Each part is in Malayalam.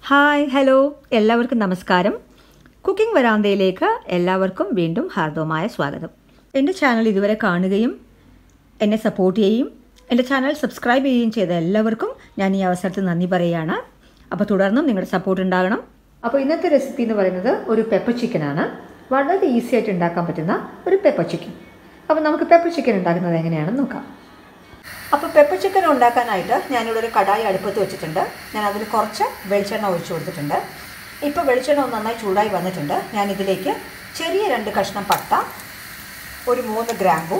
ഹായ് ഹലോ എല്ലാവർക്കും നമസ്കാരം കുക്കിംഗ് വരാന്തയിലേക്ക് എല്ലാവർക്കും വീണ്ടും ഹാർദവമായ സ്വാഗതം എൻ്റെ ചാനൽ ഇതുവരെ കാണുകയും എന്നെ സപ്പോർട്ട് ചെയ്യുകയും എൻ്റെ ചാനൽ സബ്സ്ക്രൈബ് ചെയ്യുകയും ചെയ്ത എല്ലാവർക്കും ഞാൻ ഈ അവസരത്തിൽ നന്ദി പറയുകയാണ് അപ്പോൾ തുടർന്നും നിങ്ങളുടെ സപ്പോർട്ട് ഉണ്ടാകണം അപ്പോൾ ഇന്നത്തെ റെസിപ്പി എന്ന് പറയുന്നത് ഒരു പെപ്പർ ചിക്കനാണ് വളരെ ഈസി ആയിട്ട് ഉണ്ടാക്കാൻ പറ്റുന്ന ഒരു പെപ്പർ ചിക്കൻ അപ്പോൾ നമുക്ക് പെപ്പർ ചിക്കൻ ഉണ്ടാക്കുന്നത് എങ്ങനെയാണെന്ന് നോക്കാം അപ്പോൾ പെപ്പർ ചിക്കൻ ഉണ്ടാക്കാനായിട്ട് ഞാനിവിടെ ഒരു കടായി അടുപ്പത്ത് വെച്ചിട്ടുണ്ട് ഞാൻ അതിൽ കുറച്ച് വെളിച്ചെണ്ണ ഒഴിച്ചു കൊടുത്തിട്ടുണ്ട് ഇപ്പോൾ വെളിച്ചെണ്ണ ഒന്ന് നന്നായി ചൂടായി വന്നിട്ടുണ്ട് ഞാൻ ഇതിലേക്ക് ചെറിയ രണ്ട് കഷ്ണം പട്ട ഒരു മൂന്ന് ഗ്രാമ്പു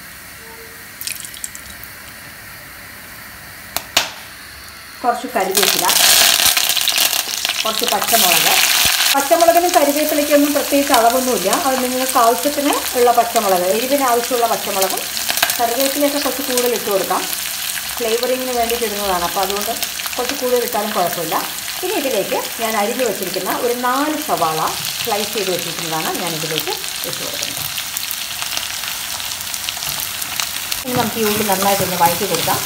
കുറച്ച് കരിവേപ്പില കുറച്ച് പച്ചമുളക് പച്ചമുളകിനും കരിവേപ്പിലയ്ക്കൊന്നും പ്രത്യേകിച്ച് അളവൊന്നുമില്ല അത് നിങ്ങൾക്ക് ആവശ്യത്തിന് ഉള്ള പച്ചമുളക് എരിവിന് ആവശ്യമുള്ള പച്ചമുളകും കറിവേപ്പിലയൊക്കെ കുറച്ച് കൂടുതൽ ഇട്ട് കൊടുക്കാം ഫ്ലേവറിങ്ങിന് വേണ്ടിയിട്ട് ഇടുന്നതാണ് അപ്പോൾ അതുകൊണ്ട് കുറച്ച് കൂടുതൽ ഇട്ടാലും കുഴപ്പമില്ല ഇനി ഇതിലേക്ക് ഞാൻ അരിഞ്ഞു വെച്ചിരിക്കുന്ന ഒരു നാല് സവാള സ്ലൈസ് ചെയ്ത് വെച്ചിരിക്കുന്നതാണ് ഞാൻ ഇതിലേക്ക് ഇട്ട് കൊടുക്കുന്നത് ഇനി നമുക്ക് ഈ ഉള്ളി നന്നായിട്ടൊന്ന് വഴറ്റി കൊടുക്കാം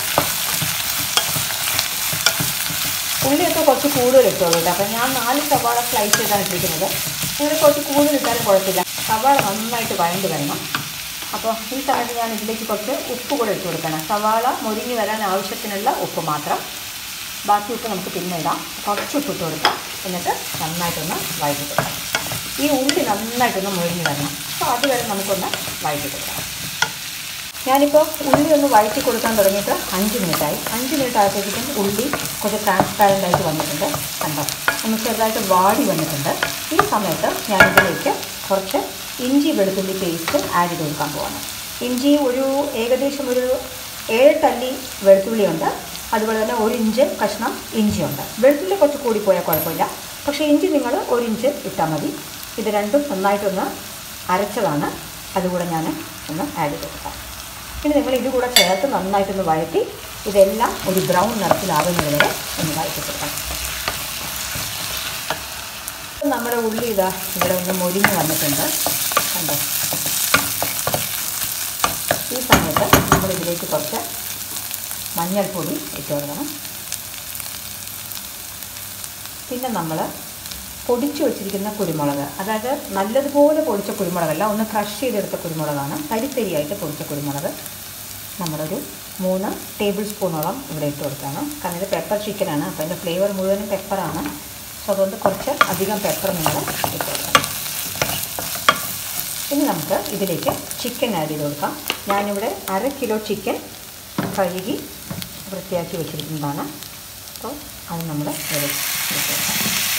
ഉള്ളിയൊക്കെ കുറച്ച് കൂടുതൽ ഇട്ടോളൂ കേട്ടോ അപ്പോൾ ഞാൻ നാല് സവാള സ്ലൈസ് ചെയ്താണ് ഇട്ടിരിക്കുന്നത് നിങ്ങൾ കുറച്ച് കൂടുതൽ ഇട്ടാലും കുഴപ്പമില്ല സവാള നന്നായിട്ട് വഴണ്ട് വരണം അപ്പോൾ ഈ സമയത്ത് ഞാൻ ഇതിലേക്ക് കുറച്ച് ഉപ്പ് കൂടെ ഇട്ട് കൊടുക്കണം സവാള മുരിഞ്ഞ് വരാൻ ആവശ്യത്തിനുള്ള ഉപ്പ് മാത്രം ബാക്കി ഉപ്പ് നമുക്ക് പിന്നെ ഇടാം കുറച്ച് ഉപ്പ് ഇട്ട് കൊടുക്കാം എന്നിട്ട് നന്നായിട്ടൊന്ന് വഴറ്റി കൊടുക്കാം ഈ ഉള്ളി നന്നായിട്ടൊന്ന് മുരിഞ്ഞ് വരണം അപ്പോൾ അതുവരെ നമുക്കൊന്ന് വഴറ്റി കൊടുക്കാം ഞാനിപ്പോൾ ഉള്ളി ഒന്ന് വഴറ്റി കൊടുക്കാൻ തുടങ്ങിയിട്ട് അഞ്ച് മിനിറ്റായി അഞ്ച് മിനിറ്റ് ആയപ്പോഴത്തേക്കും ഉള്ളി കുറച്ച് ട്രാൻസ്പാരൻ്റ് ആയിട്ട് വന്നിട്ടുണ്ട് കണ്ടോ ഒന്ന് ചെറുതായിട്ട് വാടി വന്നിട്ടുണ്ട് ഈ സമയത്ത് ഞാനിതിലേക്ക് കുറച്ച് ഇഞ്ചി വെളുത്തുള്ളി പേസ്റ്റ് ആഡ് ചെയ്ത് കൊടുക്കാൻ പോവാണ് ഇഞ്ചി ഒരു ഏകദേശം ഒരു ഏഴ് തല്ലി വെളുത്തുള്ളിയുണ്ട് അതുപോലെ തന്നെ ഒരു ഇഞ്ച് കഷ്ണം ഇഞ്ചിയുണ്ട് വെളുത്തുള്ളി കുറച്ച് കൂടിപ്പോയാൽ കുഴപ്പമില്ല പക്ഷേ ഇഞ്ചി നിങ്ങൾ ഒരു ഇഞ്ച് ഇട്ടാൽ മതി ഇത് രണ്ടും നന്നായിട്ടൊന്ന് അരച്ചതാണ് അതുകൂടെ ഞാൻ ഒന്ന് ആഡ് ചെയ്ത് കൊടുക്കാം ഇനി നിങ്ങൾ ഇത് കൂടെ ചേർത്ത് നന്നായിട്ടൊന്ന് വഴറ്റി ഇതെല്ലാം ഒരു ബ്രൗൺ നിറത്തിലാകുന്നത് വരെ ഒന്ന് വഴറ്റി കൊടുക്കണം നമ്മുടെ ഉള്ളി ഇതാ ഇവിടെ ഒന്ന് മൊരിഞ്ഞ് വന്നിട്ടുണ്ട് കണ്ടോ ഈ സമയത്ത് നമ്മൾ ഇതിലേക്ക് കുറച്ച് മഞ്ഞൾപ്പൊടി ഇട്ട് കൊടുക്കണം പിന്നെ നമ്മൾ പൊടിച്ചു വെച്ചിരിക്കുന്ന കുരുമുളക് അതായത് നല്ലതുപോലെ പൊടിച്ച കുരുമുളകല്ല ഒന്ന് ക്രഷ് ചെയ്തെടുത്ത കുരുമുളകാണ് തരിത്തരിയായിട്ട് പൊടിച്ച കുരുമുളക് നമ്മളൊരു മൂന്ന് ടേബിൾ സ്പൂണോളം ഇവിടെ ഇട്ട് കൊടുക്കുകയാണ് കാരണം ഇത് പെപ്പർ ചിക്കനാണ് അപ്പോൾ അതിൻ്റെ ഫ്ലേവർ മുഴുവനും പെപ്പറാണ് സോ അതുകൊണ്ട് കുറച്ച് അധികം പെപ്പർ നിങ്ങൾ ഇട്ട് കൊടുക്കണം ഇനി നമുക്ക് ഇതിലേക്ക് ചിക്കൻ ആഡ് ചെയ്ത് കൊടുക്കാം ഞാനിവിടെ അര കിലോ ചിക്കൻ കഴുകി വൃത്തിയാക്കി വെച്ചിരിക്കുന്നതാണ് അപ്പോൾ അത് നമ്മൾ ഇതിലേക്ക് ഇട്ട് കൊടുക്കാം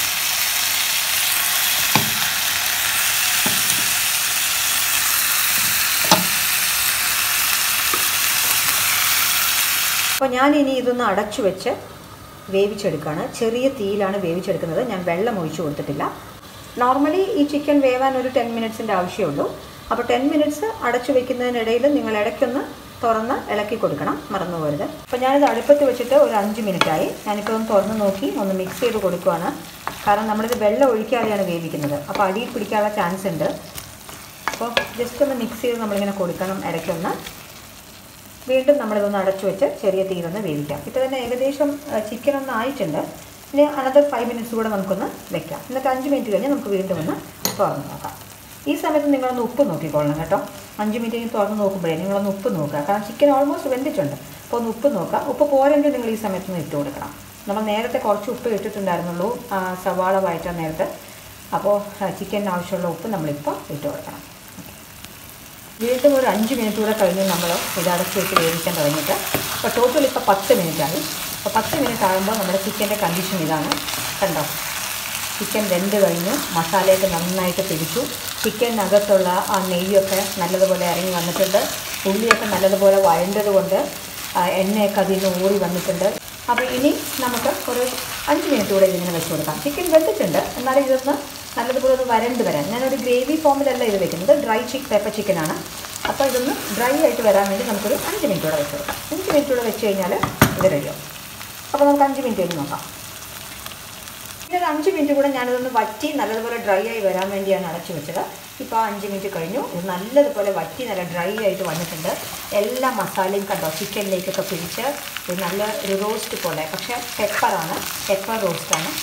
അപ്പോൾ ഞാൻ ഇനി ഇതൊന്ന് അടച്ചു വെച്ച് വേവിച്ചെടുക്കുകയാണ് ചെറിയ തീയിലാണ് വേവിച്ചെടുക്കുന്നത് ഞാൻ വെള്ളം ഒഴിച്ചു കൊടുത്തിട്ടില്ല നോർമലി ഈ ചിക്കൻ വേവാൻ ഒരു ടെൻ മിനിറ്റ്സിൻ്റെ ആവശ്യമുള്ളൂ അപ്പോൾ ടെൻ മിനിറ്റ്സ് അടച്ചു വെക്കുന്നതിനിടയിൽ നിങ്ങൾ ഇടയ്ക്കൊന്ന് തുറന്ന് ഇളക്കി കൊടുക്കണം മറന്നു പോരുത് അപ്പോൾ ഞാനിത് അടുപ്പത്ത് വെച്ചിട്ട് ഒരു അഞ്ച് മിനിറ്റായി ഞാനിപ്പോൾ ഒന്ന് തുറന്ന് നോക്കി ഒന്ന് മിക്സ് ചെയ്ത് കൊടുക്കുകയാണ് കാരണം നമ്മളിത് വെള്ളം ഒഴിക്കാതെയാണ് വേവിക്കുന്നത് അപ്പോൾ അടിയിൽ പിടിക്കാനുള്ള ചാൻസ് ഉണ്ട് അപ്പോൾ ജസ്റ്റ് ഒന്ന് മിക്സ് ചെയ്ത് നമ്മളിങ്ങനെ കൊടുക്കണം ഇടയ്ക്കൊന്ന് വീണ്ടും നമ്മളിതൊന്ന് അടച്ചു വെച്ച് ചെറിയ തീരൊന്ന് വേവിക്കാം ഇപ്പോൾ തന്നെ ഏകദേശം ചിക്കൻ ഒന്ന് ആയിട്ടുണ്ട് ഇനി അനദർ ഫൈവ് മിനിറ്റ്സ് കൂടെ നമുക്കൊന്ന് വെക്കാം എന്നിട്ട് അഞ്ച് മിനിറ്റ് കഴിഞ്ഞ് നമുക്ക് വീണ്ടും ഒന്ന് തുറന്ന് നോക്കാം ഈ സമയത്ത് നിങ്ങളൊന്ന് ഉപ്പ് നോക്കിക്കൊള്ളണം കേട്ടോ അഞ്ച് മിനിറ്റ് കഴിഞ്ഞ് തുറന്ന് നോക്കുമ്പോഴേ നിങ്ങളൊന്ന് ഉപ്പ് നോക്കുക കാരണം ചിക്കൻ ഓൾമോസ്റ്റ് വെന്തിട്ടുണ്ട് അപ്പോൾ ഒന്ന് ഉപ്പ് നോക്കുക ഉപ്പ് പോരെങ്കിൽ നിങ്ങൾ ഈ സമയത്തൊന്ന് ഇട്ട് കൊടുക്കണം നമ്മൾ നേരത്തെ കുറച്ച് ഉപ്പ് ഇട്ടിട്ടുണ്ടായിരുന്നുള്ളൂ സവാള വഴറ്റാൻ നേരത്തെ അപ്പോൾ ചിക്കന് ആവശ്യമുള്ള ഉപ്പ് നമ്മളിപ്പോൾ ഇട്ട് കൊടുക്കണം വീണ്ടും ഒരു അഞ്ച് മിനിറ്റ് കൂടെ കഴിഞ്ഞ് നമ്മൾ ഇത് അടച്ച് വെച്ച് വേവിക്കാൻ തുടങ്ങിയിട്ട് അപ്പോൾ ടോട്ടൽ ഇപ്പോൾ പത്ത് മിനിറ്റ് ആയി അപ്പോൾ പത്ത് മിനിറ്റ് ആകുമ്പോൾ നമ്മുടെ ചിക്കൻ്റെ കണ്ടീഷൻ ഇതാണ് കണ്ടോ ചിക്കൻ വെന്ത് കഴിഞ്ഞു മസാലയൊക്കെ നന്നായിട്ട് പിടിച്ചു ചിക്കനകത്തുള്ള ആ നെയ്യൊക്കെ നല്ലതുപോലെ ഇറങ്ങി വന്നിട്ടുണ്ട് ഉള്ളിയൊക്കെ നല്ലതുപോലെ വഴണ്ടത് കൊണ്ട് എണ്ണയൊക്കെ അതിൽ നിന്ന് ഊറി വന്നിട്ടുണ്ട് അപ്പോൾ ഇനി നമുക്ക് ഒരു അഞ്ച് മിനിറ്റ് കൂടെ ഇതിങ്ങനെ വെച്ച് കൊടുക്കാം ചിക്കൻ വെന്തിട്ടുണ്ട് എന്നാലും ഇതൊന്ന് നല്ലതുപോലെ ഒന്ന് വരണ്ട് വരാൻ ഞാനൊരു ഗ്രേവി ഫോമിലല്ല ഇത് വെക്കുന്നത് ഡ്രൈ ചിക്ക് പെപ്പർ ചിക്കനാണ് അപ്പോൾ ഇതൊന്ന് ഡ്രൈ ആയിട്ട് വരാൻ വേണ്ടി നമുക്കൊരു അഞ്ച് മിനിറ്റ് കൂടെ വെച്ച് കൊടുക്കാം അഞ്ച് മിനിറ്റ് കൂടെ വെച്ച് കഴിഞ്ഞാൽ ഇത് റെഡിയാവും അപ്പോൾ നമുക്ക് അഞ്ച് മിനിറ്റ് കഴിഞ്ഞ് നോക്കാം പിന്നെ ഒരു അഞ്ച് മിനിറ്റ് കൂടെ ഞാനിതൊന്ന് വറ്റി നല്ലതുപോലെ ഡ്രൈ ആയി വരാൻ വേണ്ടിയാണ് അടച്ചു വെച്ചത് ഇപ്പോൾ ആ അഞ്ച് മിനിറ്റ് കഴിഞ്ഞു ഇത് നല്ലതുപോലെ വറ്റി നല്ല ഡ്രൈ ആയിട്ട് വന്നിട്ടുണ്ട് എല്ലാ മസാലയും കണ്ടോ ചിക്കനിലേക്കൊക്കെ പിടിച്ച് ഇത് നല്ല ഒരു റോസ്റ്റ് പോലെ പക്ഷേ പെപ്പറാണ് പെപ്പർ റോസ്റ്റാണ്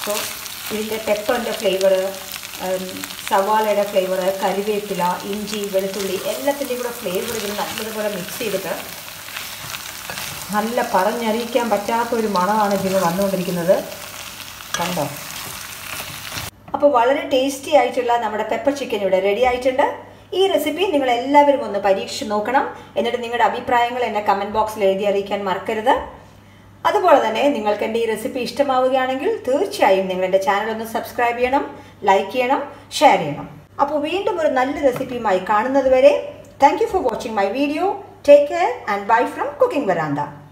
സോ ഇതിൻ്റെ പെപ്പറിൻ്റെ ഫ്ലേവർ സവാളയുടെ ഫ്ലേവർ കരിവേപ്പില ഇഞ്ചി വെളുത്തുള്ളി എല്ലാത്തിൻ്റെയും കൂടെ ഫ്ലേവർ ഇതിൽ നല്ലതുപോലെ മിക്സ് ചെയ്തിട്ട് നല്ല പറഞ്ഞറിയിക്കാൻ പറ്റാത്ത ഒരു മണമാണ് ഇതിന് വന്നുകൊണ്ടിരിക്കുന്നത് കണ്ടോ അപ്പോൾ വളരെ ടേസ്റ്റി ആയിട്ടുള്ള നമ്മുടെ പെപ്പർ ചിക്കൻ ഇവിടെ റെഡി ആയിട്ടുണ്ട് ഈ റെസിപ്പി നിങ്ങൾ എല്ലാവരും ഒന്ന് പരീക്ഷിച്ച് നോക്കണം എന്നിട്ട് നിങ്ങളുടെ അഭിപ്രായങ്ങൾ എന്നെ കമൻറ്റ് ബോക്സിൽ എഴുതി അറിയിക്കാൻ മറക്കരുത് അതുപോലെ തന്നെ നിങ്ങൾക്ക് എൻ്റെ ഈ റെസിപ്പി ഇഷ്ടമാവുകയാണെങ്കിൽ തീർച്ചയായും നിങ്ങൾ എൻ്റെ ചാനൽ ഒന്ന് സബ്സ്ക്രൈബ് ചെയ്യണം ലൈക്ക് ചെയ്യണം ഷെയർ ചെയ്യണം അപ്പോൾ വീണ്ടും ഒരു നല്ല റെസിപ്പിയുമായി കാണുന്നത് വരെ thank you for watching my video take care and bye from cooking വരാന്ത